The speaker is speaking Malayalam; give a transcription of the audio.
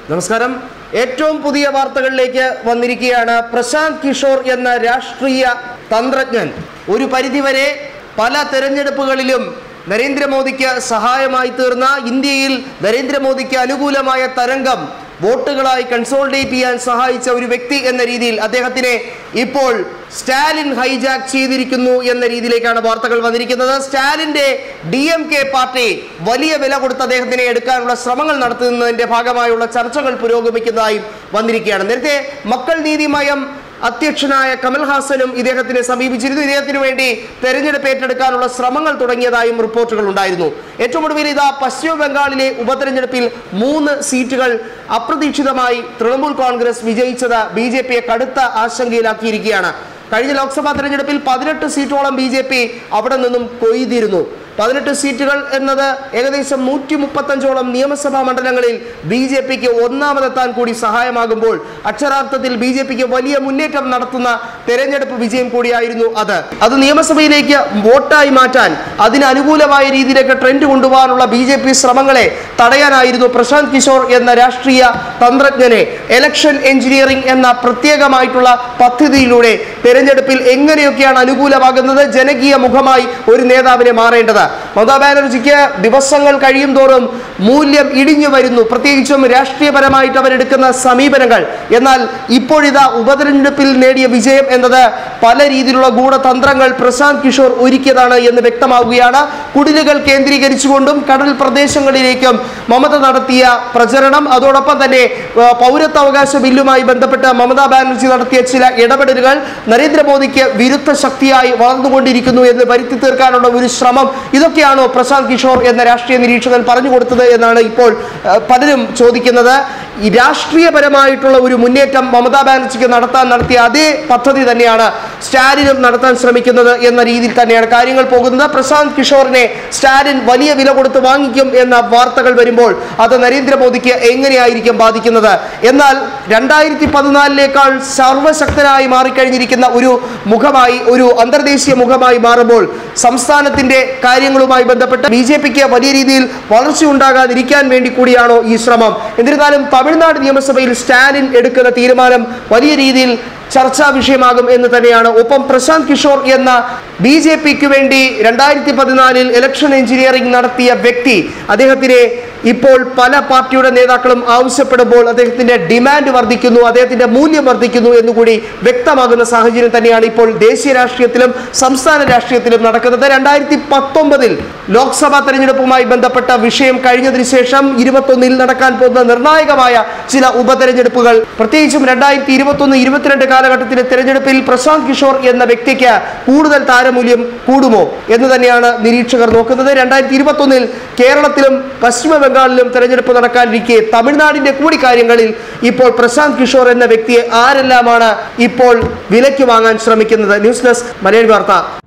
നമസ്കാരം ഏറ്റവും പുതിയ വാർത്തകളിലേക്ക് വന്നിരിക്കുകയാണ് പ്രശാന്ത് കിഷോർ എന്ന രാഷ്ട്രീയ തന്ത്രജ്ഞൻ ഒരു പരിധിവരെ പല തെരഞ്ഞെടുപ്പുകളിലും നരേന്ദ്രമോദിക്ക് സഹായമായി തീർന്ന ഇന്ത്യയിൽ നരേന്ദ്രമോദിക്ക് അനുകൂലമായ തരംഗം വോട്ടുകളായി കൺസോൾഡേറ്റ് ചെയ്യാൻ സഹായിച്ച ഒരു വ്യക്തി എന്ന രീതിയിൽ അദ്ദേഹത്തിനെ ഇപ്പോൾ സ്റ്റാലിൻ ഹൈജാക്ക് ചെയ്തിരിക്കുന്നു എന്ന രീതിയിലേക്കാണ് വാർത്തകൾ വന്നിരിക്കുന്നത് സ്റ്റാലിന്റെ ഡി എം കെ പാർട്ടി വലിയ വില കൊടുത്ത് അദ്ദേഹത്തിനെ എടുക്കാനുള്ള ശ്രമങ്ങൾ നടത്തുന്നതിന്റെ ഭാഗമായുള്ള ചർച്ചകൾ പുരോഗമിക്കുന്നതായും വന്നിരിക്കുകയാണ് നേരത്തെ മക്കൾ നീതിമയം അധ്യക്ഷനായ കമൽഹാസനും ഇദ്ദേഹത്തിനെ സമീപിച്ചിരുന്നു ഇദ്ദേഹത്തിന് വേണ്ടി തെരഞ്ഞെടുപ്പ് ഏറ്റെടുക്കാനുള്ള ശ്രമങ്ങൾ തുടങ്ങിയതായും റിപ്പോർട്ടുകൾ ഉണ്ടായിരുന്നു ഏറ്റവും ഒടുവിൽ ഇതാ പശ്ചിമ ബംഗാളിലെ ഉപതെരഞ്ഞെടുപ്പിൽ മൂന്ന് സീറ്റുകൾ അപ്രതീക്ഷിതമായി തൃണമൂൽ കോൺഗ്രസ് വിജയിച്ചത് ബി ജെ പിയെ കടുത്ത ആശങ്കയിലാക്കിയിരിക്കുകയാണ് കഴിഞ്ഞ ലോക്സഭാ തെരഞ്ഞെടുപ്പിൽ പതിനെട്ട് സീറ്റോളം ബി ജെ പി അവിടെ നിന്നും കൊയ്തിരുന്നു പതിനെട്ട് സീറ്റുകൾ എന്നത് ഏകദേശം നൂറ്റി മുപ്പത്തഞ്ചോളം നിയമസഭാ മണ്ഡലങ്ങളിൽ ബി ജെ പിക്ക് ഒന്നാമതെത്താൻ കൂടി സഹായമാകുമ്പോൾ അക്ഷരാർത്ഥത്തിൽ ബി ജെ പിക്ക് വലിയ മുന്നേറ്റം നടത്തുന്ന തെരഞ്ഞെടുപ്പ് വിജയം കൂടിയായിരുന്നു അത് അത് നിയമസഭയിലേക്ക് വോട്ടായി മാറ്റാൻ അതിന് അനുകൂലമായ രീതിയിലേക്ക് ട്രെൻഡ് കൊണ്ടുപോകാനുള്ള ബി ജെ പി ശ്രമങ്ങളെ തടയാനായിരുന്നു പ്രശാന്ത് കിഷോർ എന്ന രാഷ്ട്രീയ തന്ത്രജ്ഞനെ എലക്ഷൻ എഞ്ചിനീയറിംഗ് എന്ന പ്രത്യേകമായിട്ടുള്ള പദ്ധതിയിലൂടെ തെരഞ്ഞെടുപ്പിൽ എങ്ങനെയൊക്കെയാണ് അനുകൂലമാകുന്നത് ജനകീയ മുഖമായി ഒരു നേതാവിനെ മാറേണ്ടത് മമതാ ബാനർജിക്ക് ദിവസങ്ങൾ കഴിയും തോറും മൂല്യം ഇടിഞ്ഞു വരുന്നു പ്രത്യേകിച്ചും രാഷ്ട്രീയപരമായിട്ട് അവരെടുക്കുന്ന സമീപനങ്ങൾ എന്നാൽ ഇപ്പോഴിതാ ഉപതെരഞ്ഞെടുപ്പിൽ നേടിയ വിജയം എന്നത് പല രീതിയിലുള്ള ഗൂഢതന്ത്രങ്ങൾ പ്രശാന്ത് കിഷോർ ഒരുക്കിയതാണ് എന്ന് വ്യക്തമാവുകയാണ് കുടിലുകൾ കേന്ദ്രീകരിച്ചുകൊണ്ടും കടൽ പ്രദേശങ്ങളിലേക്കും മമത നടത്തിയ പ്രചരണം അതോടൊപ്പം തന്നെ ആ, പൗരത്വാവകാശ ബില്ലുമായി ബന്ധപ്പെട്ട് മമതാ ബാനർജി നടത്തിയ ചില ഇടപെടലുകൾ നരേന്ദ്രമോദിക്ക് വിരുദ്ധ ശക്തിയായി വളർന്നുകൊണ്ടിരിക്കുന്നു എന്ന് വരുത്തി തീർക്കാനുള്ള ഒരു ശ്രമം ഇതൊക്കെയാണോ പ്രശാന്ത് കിഷോർ എന്ന രാഷ്ട്രീയ നിരീക്ഷകൻ പറഞ്ഞു കൊടുത്തത് എന്നാണ് ഇപ്പോൾ ആ, പലരും ചോദിക്കുന്നത് ഈ രാഷ്ട്രീയപരമായിട്ടുള്ള ഒരു മുന്നേറ്റം മമതാ ബാനർജിക്ക് നടത്താൻ നടത്തിയ അതേ പദ്ധതി തന്നെയാണ് സ്റ്റാലിനും നടത്താൻ ശ്രമിക്കുന്നത് എന്ന രീതിയിൽ തന്നെയാണ് കാര്യങ്ങൾ പോകുന്നത് പ്രശാന്ത് കിഷോറിനെ സ്റ്റാലിൻ വലിയ വില കൊടുത്ത് വാങ്ങിക്കും എന്ന വാർത്തകൾ വരുമ്പോൾ അത് നരേന്ദ്രമോദിക്ക് എങ്ങനെയായിരിക്കും ബാധിക്കുന്നത് എന്നാൽ രണ്ടായിരത്തി പതിനാലിനേക്കാൾ സർവശക്തനായി മാറിക്കഴിഞ്ഞിരിക്കുന്ന ഒരു മുഖമായി ഒരു അന്തർദേശീയ മുഖമായി മാറുമ്പോൾ സംസ്ഥാനത്തിന്റെ കാര്യങ്ങളുമായി ബന്ധപ്പെട്ട് ബി ജെ പിക്ക് വലിയ രീതിയിൽ വളർച്ച ഉണ്ടാകാതിരിക്കാൻ വേണ്ടി കൂടിയാണോ ഈ ശ്രമം എന്നിരുന്നാലും തമിഴ്നാട് നിയമസഭയിൽ സ്റ്റാലിൻ എടുക്കുന്ന തീരുമാനം വലിയ രീതിയിൽ ചർച്ചാ വിഷയമാകും എന്ന് തന്നെയാണ് ഒപ്പം പ്രശാന്ത് കിഷോർ എന്ന ബി ജെ പിക്ക് വേണ്ടി രണ്ടായിരത്തി പതിനാലിൽ ഇലക്ഷൻ എഞ്ചിനീയറിംഗ് നടത്തിയ വ്യക്തി അദ്ദേഹത്തിനെ ഇപ്പോൾ പല പാർട്ടിയുടെ നേതാക്കളും ആവശ്യപ്പെടുമ്പോൾ അദ്ദേഹത്തിന്റെ ഡിമാൻഡ് വർദ്ധിക്കുന്നു അദ്ദേഹത്തിന്റെ മൂല്യം വർദ്ധിക്കുന്നു എന്നുകൂടി വ്യക്തമാകുന്ന സാഹചര്യം തന്നെയാണ് ഇപ്പോൾ ദേശീയ രാഷ്ട്രീയത്തിലും സംസ്ഥാന രാഷ്ട്രീയത്തിലും നടക്കുന്നത് രണ്ടായിരത്തി പത്തൊമ്പതിൽ ലോക്സഭാ തെരഞ്ഞെടുപ്പുമായി ബന്ധപ്പെട്ട വിഷയം കഴിഞ്ഞതിന് ശേഷം ഇരുപത്തൊന്നിൽ നടക്കാൻ പോകുന്ന നിർണായകമായ ചില ഉപതെരഞ്ഞെടുപ്പുകൾ പ്രത്യേകിച്ചും രണ്ടായിരത്തി ഇരുപത്തൊന്ന് ഇരുപത്തിരണ്ട് കാലഘട്ടത്തിലെ തെരഞ്ഞെടുപ്പിൽ പ്രശാന്ത് കിഷോർ എന്ന വ്യക്തിക്ക് കൂടുതൽ താരമൂല്യം കൂടുമോ എന്ന് തന്നെയാണ് നിരീക്ഷകർ നോക്കുന്നത് രണ്ടായിരത്തി ഇരുപത്തൊന്നിൽ കേരളത്തിലും പശ്ചിമ ബംഗാളിലും തെരഞ്ഞെടുപ്പ് നടക്കാനിരിക്കെ തമിഴ്നാടിന്റെ കൂടി കാര്യങ്ങളിൽ ഇപ്പോൾ പ്രശാന്ത് കിഷോർ എന്ന വ്യക്തിയെ ആരെല്ലാമാണ് ഇപ്പോൾ വിലയ്ക്ക് വാങ്ങാൻ ശ്രമിക്കുന്നത് ന്യൂസ് ഡെസ്ക് മലയാളി വാർത്ത